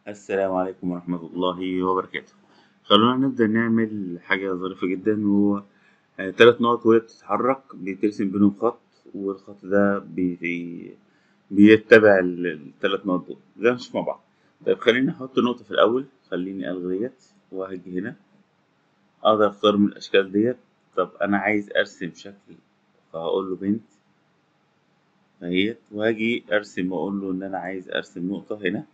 السلام عليكم ورحمة الله وبركاته خلونا نبدأ نعمل حاجة ظريفة جدا وهو آه، تلات نقط وهي بتتحرك بترسم بينهم خط والخط ده بي بي- بيتبع ال- التلات نقط دول زي ما نشوف مع بعض طيب خليني أحط نقطة في الأول خليني ألغي ديت وهاجي هنا أقدر أختار من الأشكال ديت طب أنا عايز أرسم شكل فهقول له بنت اهيت وهاجي أرسم وأقول له إن أنا عايز أرسم نقطة هنا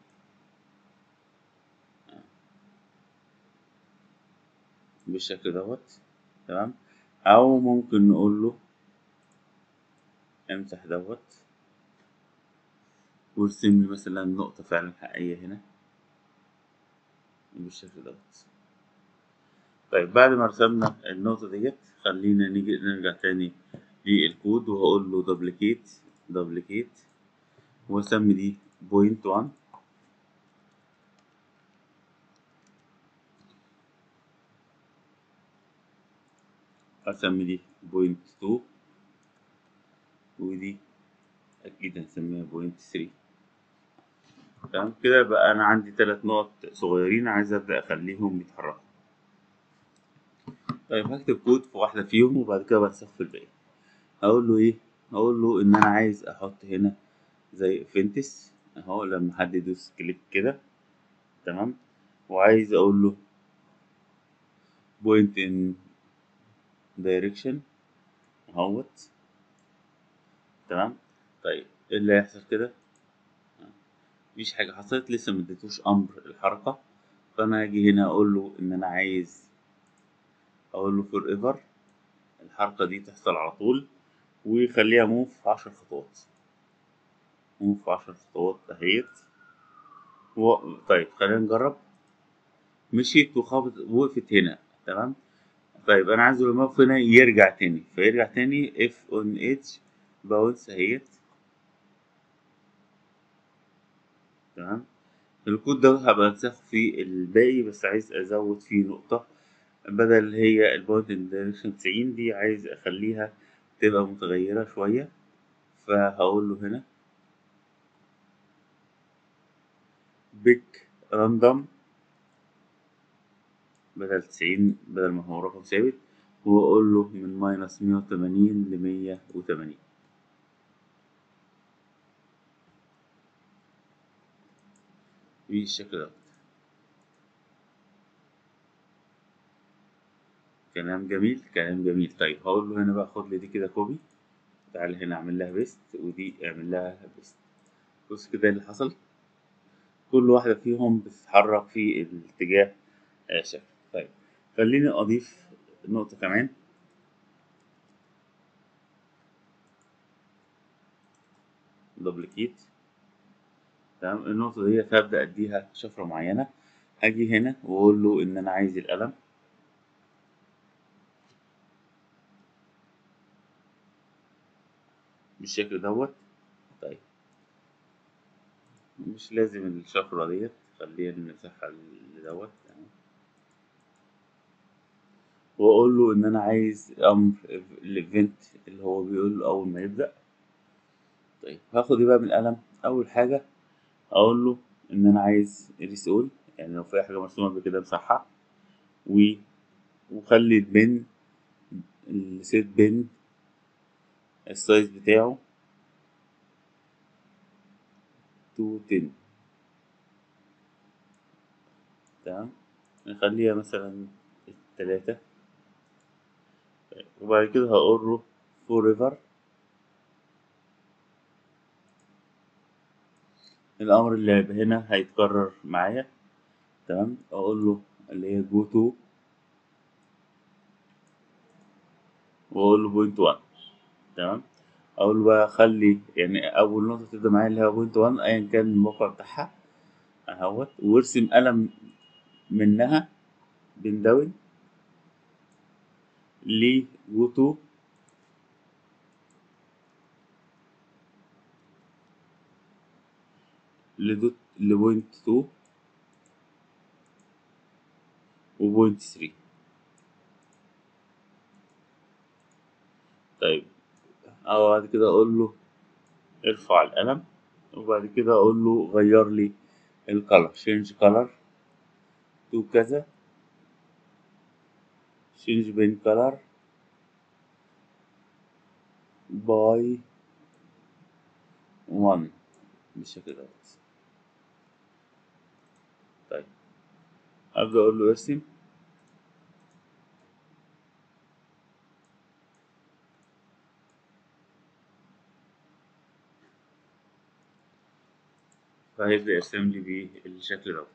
بالشكل دوت تمام أو ممكن نقول له امسح دوت وارسم لي مثلا نقطة فعلا حقيقية هنا بالشكل دوت طيب بعد ما رسمنا النقطة ديت خلينا نيجي نرجع تاني للكود وهقول له دبليكيت دبليكيت واسمي دي بوينت وان اسمي دي بوينت تو ودي اكيد هنسميها بوينت ثري تمام كده بقى انا عندي تلات نقط صغيرين عايز ابدا اخليهم يتحركوا طيب هكتب كود في واحدة فيهم وبعد كده بنسخ في الباقي هقول له ايه هقول له ان انا عايز احط هنا زي فينتس اهو لما حد يدوس كليك كده تمام وعايز اقول له بوينت ان دايركشن اهوت تمام طيب ايه اللي هيحصل كده مفيش حاجة حصلت لسه ما اديتوش امر الحركة فانا هاجي هنا اقول له ان انا عايز اقول له فور ايفر الحركة دي تحصل على طول ويخليها موف عشر خطوات موف عشر خطوات اهيت و... طيب خلينا نجرب مشيت وخبط وقفت هنا تمام طيب انا عايزه لما يقف هنا يرجع تاني فيرجع تاني اف اون اتش باونس اهيت تمام الكود ده هبقى انسخه في الباقي بس عايز ازود فيه نقطة بدل هي البوينت دايركشن 90 دي عايز اخليها تبقى متغيرة شوية فهقول له هنا بيك راندوم بدل 90 بدل ما هو رقم ثابت واقول له من ماينس 180 ل 180 بالشكل ده كلام جميل كلام جميل طيب هقول له هنا بقى خد لي دي كده كوبي تعال هنا اعمل لها بيست ودي اعمل لها بيست بص كده اللي حصل كل واحدة فيهم بتتحرك في الاتجاه آه، شكل طيب خليني اضيف نقطة كمان دوبليكيت تمام النقطة دي هبدأ اديها شفرة معينة هاجي هنا واقول له ان انا عايز القلم بالشكل دوت طيب مش لازم الشفرة ديت خلينا نمسحها دوت تمام واقول له ان انا عايز امر الايفنت اللي هو بيقول له اول ما يبدأ طيب هاخد ايه بقى من القلم اول حاجة اقول له ان انا عايز ريسول يعني لو في حاجة مرسومة قبل كده امسحها و وخلي البن السيت بن السايز بتاعه تو تن تمام نخليها مثلا تلاتة وبعد كده هقول له forever الأمر اللي هيبقى هنا هيتكرر معايا تمام أقول له اللي هي go to وأقول له point one تمام أقول له بقى خلي يعني أول نقطة تبدأ معايا اللي هي point one أيا كان الموقع بتاعها أهوت وارسم قلم منها بين داون ل go to لدوت لبوينت تو وبوينت ثري طيب أو بعد كده أقول له ارفع القلم وبعد كده أقول له غير لي الكالر change color to كذا change بين color by one بالشكل دوت طيب أبدأ أقول له ارسم فهيبدأ يرسم لي بالشكل دوت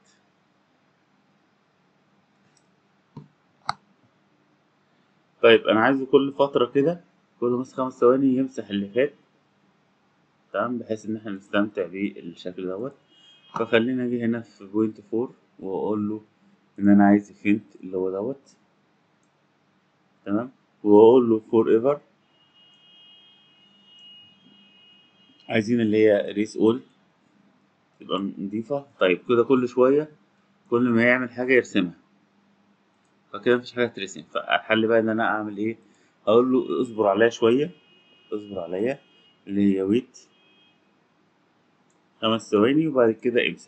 طيب أنا عايزه كل فترة كده كل مثلا خمس ثواني يمسح اللي فات تمام بحيث إن احنا نستمتع بالشكل دوت فخلينا أجي هنا في بوينت فور وأقول له إن أنا عايز فينت اللي هو دوت تمام وأقول له فور ايفر عايزين اللي هي ريس اول تبقى نضيفة طيب كده كل شوية كل ما يعمل حاجة يرسمها فكده مفيش حاجة ترسم فالحل بقى إن أنا أعمل إيه أقول له اصبر عليا شوية اصبر عليا اللي هي ويت خمس ثواني وبعد كده امسح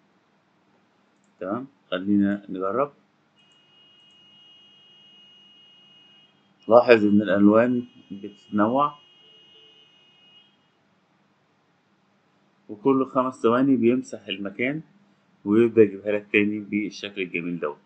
تمام خلينا نجرب لاحظ إن الألوان بتتنوع وكل خمس ثواني بيمسح المكان ويبدأ يجيبها لك تاني بالشكل الجميل دوت